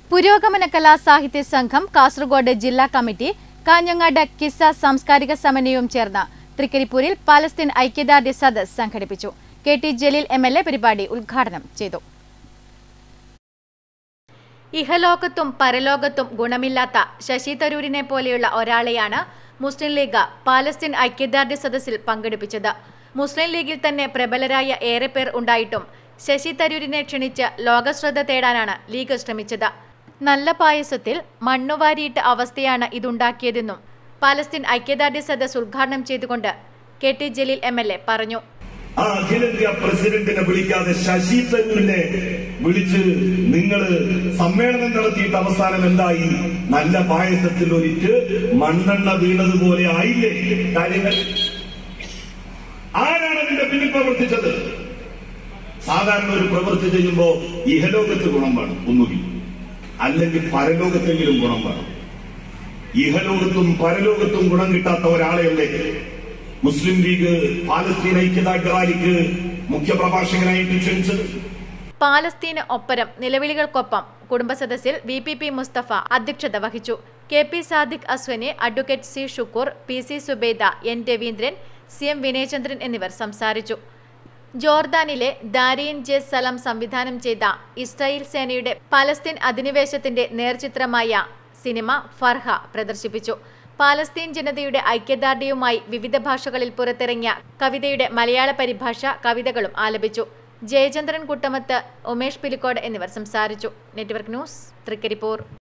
പുരോഗമന കലാ സാഹിത്യ സംഘം കാസർഗോഡ് ജില്ലാ കമ്മിറ്റി കാഞ്ഞങ്ങാട് കിസ്സ സാംസ്കാരിക സമന്വയവും ചേർന്ന് തൃക്കരിപ്പൂരിൽ പാലസ്തീൻ ഐക്യദാർഢ്യ സദസ് സംഘടിപ്പിച്ചു K T Jaleel M L A പരിപാടി ഉദ്ഘാടനം ചെയ്തു ഇഹലോകത്തും പരലോകത്തും ഗുണമില്ലാത്ത ശശി തരൂരിനെ പോലെയുള്ള ഒരാളെയാണ് മുസ്ലിം ലീഗ് പാലസ്തീൻ ഐക്യദാർഢ്യ സദസ്സിൽ പങ്കെടുപ്പിച്ചത് മുസ്ലിം ലീഗിൽ തന്നെ പ്രബലരായ ഏറെ പേർ ഉണ്ടായിട്ടും ശശി തരൂരിനെ ക്ഷണിച്ച് ലോകശ്രദ്ധ തേടാനാണ് ലീഗ് ശ്രമിച്ചത് നല്ല പായസത്തിൽ മണ്ണുവാരിയിട്ട അവസ്ഥയാണ് ഇതുണ്ടാക്കിയതെന്നും പാലസ്തീൻ ഐക്യദാർഢ്യ സദസ് ഉദ്ഘാടനം ചെയ്തുകൊണ്ട് K T Jaleel M L A പറഞ്ഞു ആ അഖിലേന്ത്യാ പ്രസിഡന്റിനെ വിളിക്കാതെ ശശി തരൂരിനെ വിളിച്ച് നിങ്ങൾ സമ്മേളനം നടത്തിയിട്ട് അവസാനം എന്തായി നല്ല പായസത്തിൽ ഒരിറ്റ് മണ്ണെണ്ണ വീണതുപോലെ ആയില്ലേ കാര്യങ്ങൾ ആരാണ് അതിന്റെ പിന്നിൽ പ്രവർത്തിച്ചത് സാധാരണ ഒരു പ്രവൃത്തി ചെയ്യുമ്പോ ഇഹലോകത്ത് ഗുണം വേണം ഒന്നുകിൽ അല്ലെങ്കിൽ പരലോകത്തെങ്കിലും ഗുണം വേണം ഇഹലോകത്തും പരലോകത്തും ഗുണം കിട്ടാത്ത ഒരാളെയല്ലേ മുസ്ലിം ലീഗ് പാലസ്തീൻ ഐക്യദാർഢ്യ റാലിക്ക് മുഖ്യപ്രഭാഷകനായിട്ട് ക്ഷണിച്ചത് പാലസ്തീന് ഒപ്പരം നിലവിളികൾക്കൊപ്പം കുടുംബസദസ്സിൽ വി പി പി മുസ്തഫ അധ്യക്ഷത വഹിച്ചു K P Sadiq Aswani advocate C Shukkur P C Subaida N Raveendran C M Vinayachandran എന്നിവർ സംസാരിച്ചു ജോർദാനിലെ ദാരിയൻ ജെ സലം സംവിധാനം ചെയ്ത ഇസ്രായേൽ സേനയുടെ പലസ്തീൻ അധിനിവേശത്തിന്റെ നേർചിത്രമായ സിനിമ ഫർഹ പ്രദർശിപ്പിച്ചു പാലസ്തീൻ ജനതയുടെ ഐക്യദാർഢ്യവുമായി വിവിധ ഭാഷകളിൽ പുറത്തിറങ്ങിയ കവിതയുടെ മലയാള പരിഭാഷ കവിതകളും ആലപിച്ചു ജയചന്ദ്രൻ കുട്ടമത്ത് ഉമേഷ് പിലിക്കോട് എന്നിവർ സംസാരിച്ചു നെറ്റ്വർക്ക് ന്യൂസ് തൃക്കരിപ്പൂർ